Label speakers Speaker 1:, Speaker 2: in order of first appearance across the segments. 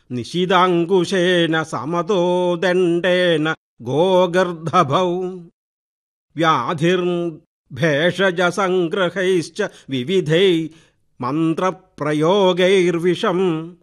Speaker 1: നിശിതാങ്കുശേന സമതോ ദണ്ഡേന ഗോഗർദ്ധഭൗ വ്യാധിർഭേഷജസംഗ്രഹൈശ്ച വിവിധൈ മന്ത്രപ്രയോഗൈർവിഷം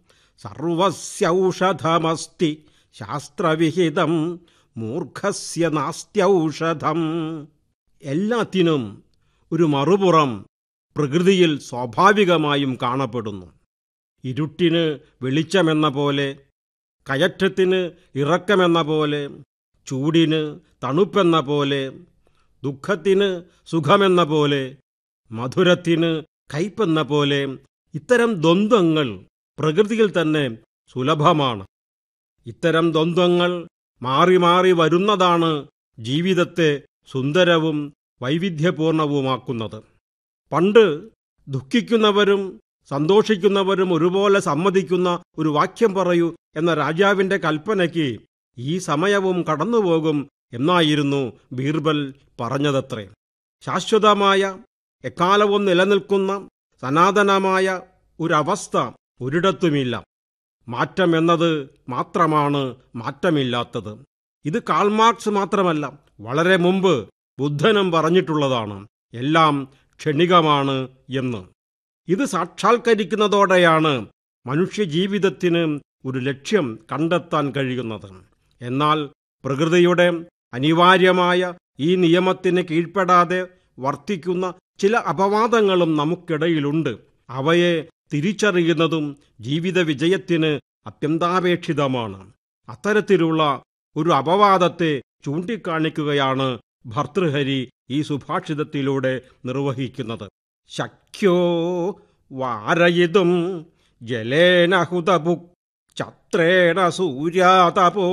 Speaker 1: സർവസ്യൗഷധമസ്തി ശാസ്ത്രവിഹിതം മൂർഖസ്യ നാസ്ത്യൗഷധം എല്ലാത്തിനും ഒരു മറുപുറം പ്രകൃതിയിൽ സ്വാഭാവികമായും കാണപ്പെടുന്നു ഇരുട്ടിന് വെളിച്ചമെന്ന പോലെ കയറ്റത്തിന് ഇറക്കമെന്ന പോലെ ചൂടിന് തണുപ്പെന്ന പോലെ ദുഃഖത്തിന് സുഖമെന്ന പോലെ മധുരത്തിന് കയ്പെന്ന പോലെ ഇത്തരം ദ്വന്ദ്വങ്ങൾ പ്രകൃതിയിൽ തന്നെ സുലഭമാണ് ഇത്തരം ദ്വന്ദ്വങ്ങൾ മാറി മാറി വരുന്നതാണ് ജീവിതത്തെ സുന്ദരവും വൈവിധ്യപൂർണവുമാക്കുന്നത് പണ്ട് ദുഃഖിക്കുന്നവരും സന്തോഷിക്കുന്നവരും ഒരുപോലെ സമ്മതിക്കുന്ന ഒരു വാക്യം പറയൂ എന്ന രാജാവിന്റെ കൽപ്പനയ്ക്ക് ഈ സമയവും കടന്നുപോകും എന്നായിരുന്നു ബീർബൽ പറഞ്ഞതത്രേ ശാശ്വതമായ എക്കാലവും നിലനിൽക്കുന്ന സനാതനമായ ഒരവസ്ഥ ഒരിടത്തുമില്ല മാറ്റം എന്നത് മാത്രമാണ് മാറ്റമില്ലാത്തത് ഇത് കാൾമാർക്സ് മാത്രമല്ല വളരെ മുമ്പ് ബുദ്ധനും പറഞ്ഞിട്ടുള്ളതാണ് എല്ലാം ക്ഷണികമാണ് എന്ന് ഇത് സാക്ഷാത്കരിക്കുന്നതോടെയാണ് മനുഷ്യജീവിതത്തിന് ഒരു ലക്ഷ്യം കണ്ടെത്താൻ കഴിയുന്നത് എന്നാൽ പ്രകൃതിയുടെ അനിവാര്യമായ ഈ നിയമത്തിന് കീഴ്പ്പെടാതെ വർത്തിക്കുന്ന ചില അപവാദങ്ങളും നമുക്കിടയിലുണ്ട് അവയെ തിരിച്ചറിയുന്നതും ജീവിത വിജയത്തിന് അത്യന്താപേക്ഷിതമാണ് അത്തരത്തിലുള്ള ഒരു അപവാദത്തെ ചൂണ്ടിക്കാണിക്കുകയാണ് ഭർതൃഹരി ഈ സുഭാഷിതത്തിലൂടെ നിർവഹിക്കുന്നത് ശക്യോ വാരയിതും ജലേന ഹുതഭു ചത്രേണ സൂര്യാതപോ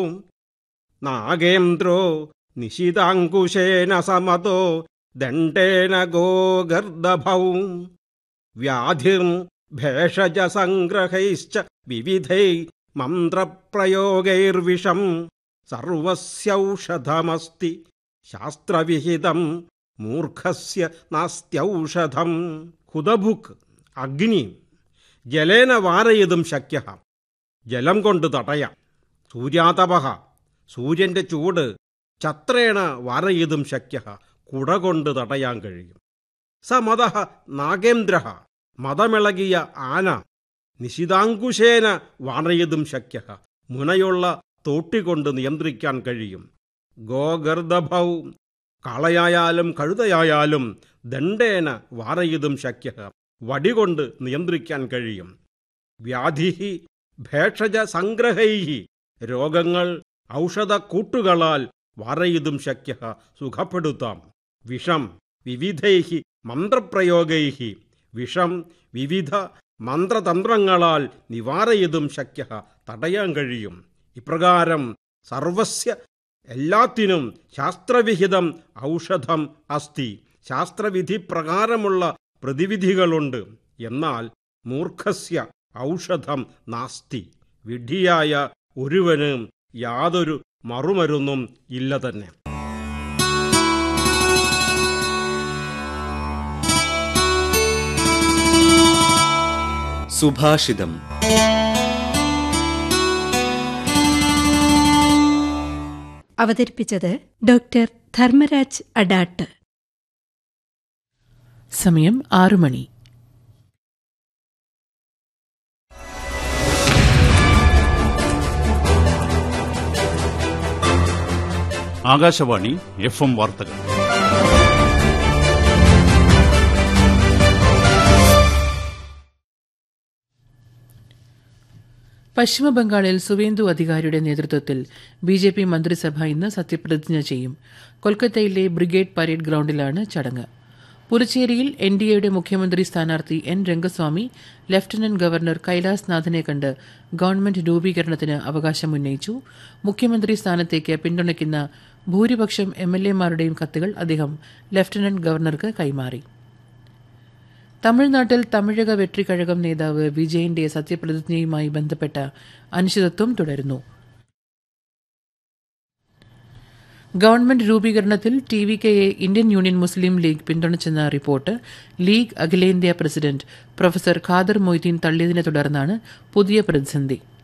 Speaker 1: നാഗേന്ദ്രോ നിശിതാങ്കുശേന സമതോ ദണ്ഡേന ഗോഗർദഭൗ വ്യാധിർ ഭേഷജസംഗ്രഹൈശ്ച വിവിധൈ മന്ത്രപ്രയോഗൈർവിഷം സർവസ്യൗഷധമസ്തി ശാസ്ത്രവിഹിതം മൂർഖസ്യ നാസ്ത്യൗഷധം ഹുതഭുക്ക് അഗ്നി ജലേന വാരയതും ശക്യ ജലം കൊണ്ട് തടയാം സൂര്യാതപ സൂര്യന്റെ ചൂട് ചത്രേണ വാരയതും ശക്യ കുട കൊണ്ട് തടയാൻ കഴിയും സ മത നാഗേന്ദ്ര മതമിളകിയ ആന നിശിതാങ്കുശേന വാണയതും ശക്യ മുനയുള്ള തോട്ടികൊണ്ട് നിയന്ത്രിക്കാൻ കഴിയും ഗോഗർദഭൗ കാളയായാലും കഴുതയായാലും ദണ്ഡേന വാരയതും ശക്യ വടികൊണ്ട് നിയന്ത്രിക്കാൻ കഴിയും വ്യാധി ഭേഷജ സംഗ്രഹൈ രോഗങ്ങൾ ഔഷധക്കൂട്ടുകളാൽ വാരയിതും ശക്യ സുഖപ്പെടുത്താം വിഷം വിവിധൈ മന്ത്രപ്രയോഗൈ വിഷം വിവിധ മന്ത്രതന്ത്രങ്ങളാൽ നിവാരയതും ശക്യ തടയാൻ കഴിയും ഇപ്രകാരം സർവസ്യ എല്ലാത്തിനും ശാസ്ത്രവിഹിതം ഔഷധം അസ്തി ശാസ്ത്രവിധി പ്രകാരമുള്ള പ്രതിവിധികളുണ്ട് എന്നാൽ മൂർഖസ്യ ഔഷധം നാസ്തി വിഡ്ഢിയായ ഒരുവന് യാതൊരു മറുമരുന്നും ഇല്ല തന്നെ
Speaker 2: സുഭാഷിതം
Speaker 3: അവതരിപ്പിച്ചത് ഡോക്ടർ ധർമ്മരാജ് അഡാട്ട്
Speaker 4: സമയം ആറു മണി
Speaker 5: ആകാശവാണി എഫ് എം വാർത്തകൾ
Speaker 4: പശ്ചിമബംഗാളിൽ സുവേന്ദു അധികാരിയുടെ നേതൃത്വത്തിൽ ബി ജെ പി മന്ത്രിസഭ ഇന്ന് സത്യപ്രതിജ്ഞ ചെയ്യും കൊൽക്കത്തയിലെ ബ്രിഗേഡ് പരേഡ് ഗ്രൌണ്ടിലാണ് ചടങ്ങ് പുതുച്ചേരിയിൽ എൻ ഡി എയുടെ മുഖ്യമന്ത്രി സ്ഥാനാർത്ഥി N Rangaswamy lieutenant governor Kailash നാഥനെ കണ്ട് ഗവൺമെന്റ് രൂപീകരണത്തിന് അവകാശമുന്നയിച്ചു മുഖ്യമന്ത്രി സ്ഥാനത്തേക്ക് പിന്തുണയ്ക്കുന്ന ഭൂരിപക്ഷം എം എൽ എമാരുടെയും കത്തുകൾ അദ്ദേഹം ലഫ്റ്റനന്റ് ഗവർണർക്ക് കൈമാറി തമിഴ്നാട്ടിൽ തമിഴക വെട്രിക്കഴകം നേതാവ് വിജയന്റെ സത്യപ്രതിജ്ഞയുമായി ബന്ധപ്പെട്ട അനിശ്ചിതത്വം തുടരുന്നു ഗവൺമെന്റ് രൂപീകരണത്തിൽ ടി വി കെയെ ഇന്ത്യൻ യൂണിയൻ മുസ്ലിം ലീഗ് പിന്തുണച്ചെന്ന റിപ്പോർട്ട് ലീഗ് അഖിലേന്ത്യാ പ്രസിഡന്റ് പ്രൊഫസർ ഖാദർ മൊയ്തീൻ തള്ളിയതിനെ തുടർന്നാണ് പുതിയ പ്രതിസന്ധി